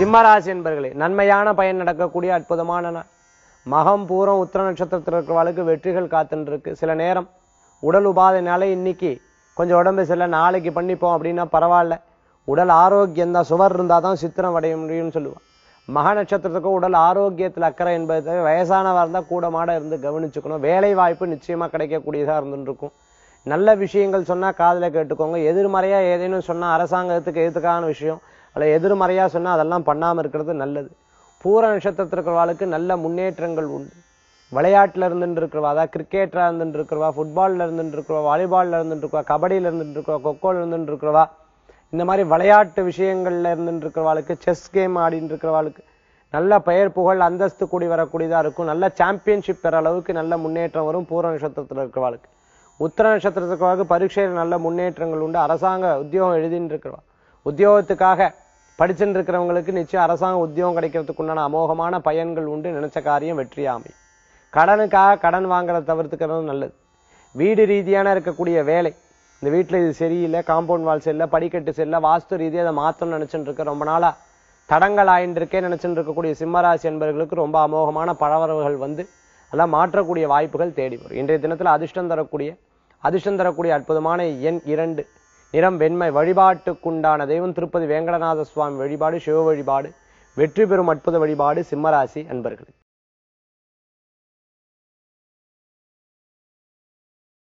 சிம்மராசி என்பர்களே நன்மையான பயன் நடக்கக்கூடிய அற்புதமான நாள் மகம் பூரம் உத்திர நட்சத்திரத்தில் இருக்கிறவளுக்கு வெற்றிகள் காத்துன்னு இருக்கு சில நேரம் உடல் உபாதைனால இன்னைக்கு கொஞ்சம் உடம்பு சரியில்லை நாளைக்கு பண்ணிப்போம் அப்படின்னா பரவாயில்ல உடல் ஆரோக்கியம் தான் சுவர் இருந்தால் தான் சித்திரம் அடைய முடியும்னு சொல்லுவான் மக நட்சத்திரத்துக்கு உடல் ஆரோக்கியத்தில் அக்கறை என்பது தவிர வயசானவா இருந்தால் கூட மாட இருந்து கவனிச்சுக்கணும் வேலை வாய்ப்பு நிச்சயமா கிடைக்கக்கூடியதா இருந்துட்டு இருக்கும் நல்ல விஷயங்கள் சொன்னா காதுல கேட்டுக்கோங்க எதிர்மறையா ஏதேனும் சொன்னா அரசாங்கத்துக்கு எதுக்கான விஷயம் அல்ல எதிர்மறையா சொன்னா அதெல்லாம் பண்ணாம இருக்கிறது நல்லது பூர நட்சத்திரத்தில் இருக்கிறவாளுக்கு நல்ல முன்னேற்றங்கள் உண்டு விளையாட்டுல இருந்துட்டு இருக்கிறவா அதாவது கிரிக்கெட்டரா இருந்துட்டு இருக்கிறவா ஃபுட்பால்ல இருந்துட்டு இருக்கிறவா வாலிபால்ல இருந்துட்டு இருக்கிறவா கபடியில இருந்துட்டு இருக்கிறவா கொக்கோல இருந்துட்டு இருக்கிறவா இந்த மாதிரி விளையாட்டு விஷயங்கள்ல இருந்துட்டு இருக்கிறவாளுக்கு செஸ் கேம் ஆடிட்டு இருக்கிறவாளுக்கு நல்ல பெயர் புகழ் அந்தஸ்து கூடி வரக்கூடியதா இருக்கும் நல்ல சாம்பியன்ஷிப் பெற அளவுக்கு நல்ல முன்னேற்றம் வரும் பூர நட்சத்திரத்துல இருக்கிறவாளுக்கு உத்தர நட்சத்திரத்துக்காக பரீட்சையில் நல்ல முன்னேற்றங்கள் உண்டு அரசாங்க உத்தியோகம் எழுதின்னு இருக்கிறவா உத்தியோகத்துக்காக படிச்சுட்டு இருக்கிறவங்களுக்கு நிச்சயம் அரசாங்க உத்தியோகம் கிடைக்கிறதுக்கு உண்டான அமோகமான பயன்கள் உண்டு நினைச்ச காரியம் வெற்றியாமை கடனுக்காக கடன் வாங்குறத தவிர்த்துக்கிறது நல்லது வீடு ரீதியான இருக்கக்கூடிய வேலை இந்த வீட்டுல இது சரியில்லை காம்பவுண்ட் வால் சரியில்லை படிக்கட்டு சரியில்லை வாஸ்து ரீதியாக அதை மாத்தணும்னு நினைச்சுட்டு இருக்க ரொம்ப நாளா தடங்கள் ஆயின்னு இருக்கே நினைச்சுட்டு இருக்கக்கூடிய சிம்மராசி என்பவர்களுக்கு ரொம்ப அமோகமான பழவரவுகள் வந்து எல்லாம் மாற்றக்கூடிய வாய்ப்புகள் தேடி வரும் இன்றைய தினத்துல அதிர்ஷ்டம் தரக்கூடிய அதிர்ஷ்டம் தரக்கூடிய அற்புதமான எண் இரண்டு நிறம் வெண்மை வழிபாட்டுக்குண்டான தெய்வம் திருப்பதி வேங்கடநாத சுவாமி வழிபாடு சிவ வழிபாடு வெற்றி பெறும் அற்புத வழிபாடு சிம்மராசி அன்பர்களுக்கு